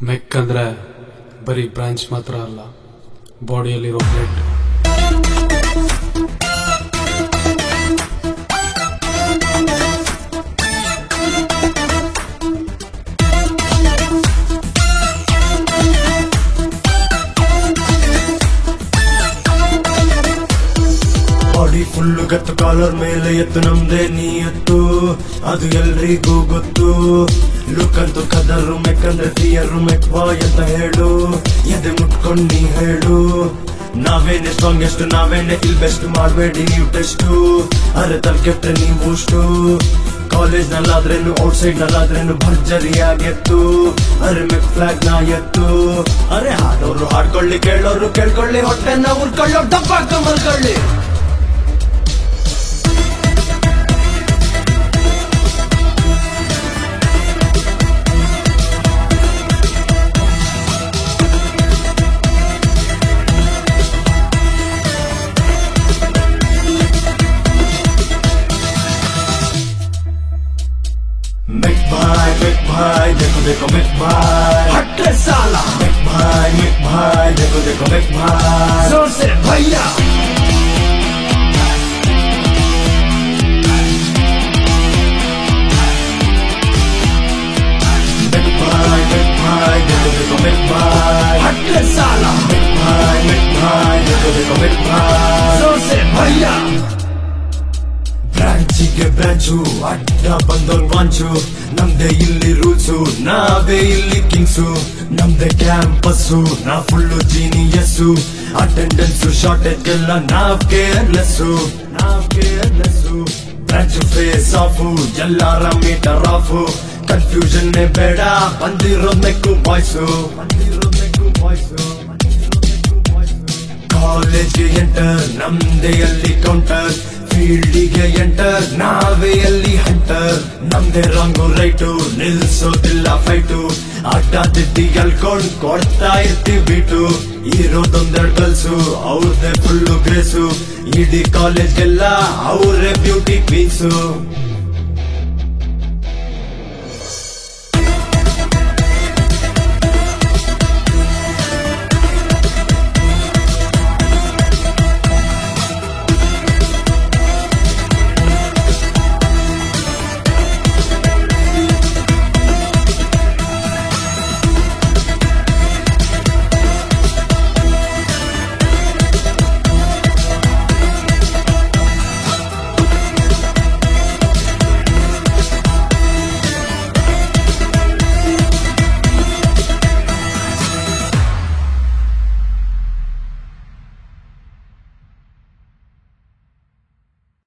ಮೆಕ್ ಅಂದ್ರೆ ಬರೀ ಬ್ರಾಂಚ್ ಮಾತ್ರ ಅಲ್ಲ ಬಾಡಿಯಲ್ಲಿರೋ ಬ್ಲಡ್ ಬಾಡಿ ಫುಲ್ಲು ಗತ್ತು ಕಾಲರ್ ಮೇಲೆ ಎತ್ತು ನಮ್ದೇ ನೀಯತ್ತು ಅದು ಎಲ್ರಿಗೂ ಗೊತ್ತು ಲುಕ್ ಅಂತೂ ಕದರು ಮೆಕ್ಕಂದ್ರೆ ಫಿಯರು ಮೆಕ್ವಾ ಅಂತ ಹೇಳು ಎದೆ ಮುಟ್ಕೊಂಡ್ ನೀ ಹೇಳು ನಾವೇನೆ ಸ್ಟ್ರಾಂಗೆಸ್ಟ್ ನಾವೇನೆ ಇಲ್ ಬೆಸ್ಟ್ ಮಾಡಬೇಡಿ ನೀವು ಟೆಸ್ಟು ಅರೆ ತಲ್ ಕೆಟ್ರೆ ನೀವು ಅಷ್ಟು ಕಾಲೇಜ್ ನಲ್ಲಾದ್ರೇನು ಔಟ್ ಸೈಡ್ ನಲ್ಲಾದ್ರೇನು ಭರ್ಜರಿಯಾಗಿ ಎತ್ತು ಅರೆ ಮೆಕ್ ಫ್ಲಾಗ್ ನ ಎತ್ತು ಅರೆ ಹಾಡೋರು ಹಾಡ್ಕೊಳ್ಳಿ ಕೇಳೋರು ಕೇಳ್ಕೊಳ್ಳಿ ಹೊಟ್ಟೆನ ಉರ್ಕೊಳ್ಳೋ ಡಬ್ಬ ಮಲ್ಕೊಳ್ಳಿ मेक भाई मेक भाई देखो देखो मेक भाई हटले साला मेक भाई मेक भाई देखो देखो मेक भाई जोर से भैया मेक भाई मेक भाई देखो देखो मेक भाई हटले साला मेक भाई मेक भाई देखो देखो मेक भाई जोर से भैया ಬ್ರಾಂಚಿಗೆ ಬ್ರಾಂಚು ಅಡ್ಡ ಬಂದೋರ್ ವಾಂಚು ನಮ್ದೇ ಇಲ್ಲಿ ರೂಲ್ಸು ನಾವೇ ಇಲ್ಲಿ ಕಿಂಗ್ಸು ನಮ್ದೇ ಕ್ಯಾಂಪಸ್ಸು ನಾ ಫುಲ್ಲು ಜೀನಿಯಸ್ಸು ಅಟೆಂಡೆನ್ಸ್ ಶಾರ್ಟೇಜ್ ಎಲ್ಲ ನಾವ್ ಕೇರ್ಲೆಸ್ಸು ನಾವ್ ಕೇರ್ಲೆಸ್ಸು ಬ್ರಾಂಚು ಫೇಸ್ ಆಫು ಎಲ್ಲಾರ ಮೀಟರ್ ಆಫು ಕನ್ಫ್ಯೂಷನ್ ಬೇಡ ಬಂದಿರೋದ್ ಮೆಕ್ಕು ಬಾಯ್ಸು ಬಂದಿರೋದ್ ಮೆಕ್ಕು ಬಾಯ್ಸು ಕಾಲೇಜ್ಗೆ ಎಂಟರ್ ನಮ್ದೇ ಅಲ್ಲಿ ಕೌಂಟರ್ ಫೀಲ್ಡಿಗೆ ಎಂಟರ್ ನಾವೇ ಅಲ್ಲಿ ಹಂಟರ್ ನಮ್ದೇ ರಾಂಗು ರೈಟು ನಿಲ್ಸೋದಿಲ್ಲ ಫೈಟು ಅಡ್ಡ ತಿದ್ದಿ ಎಲ್ಕೊಂಡ್ ಕೊಡ್ತಾ ಇರ್ತೀವಿ ಬೀಟು ಇರೋದೊಂದೆರಡು ಗಲ್ಸು ಅವ್ರದೇ ಫುಲ್ಲು ಗ್ರೇಸು ಇಡೀ ಕಾಲೇಜ್ಗೆಲ್ಲ ಅವರೇ ಬ್ಯೂಟಿ ಕ್ವೀನ್ಸು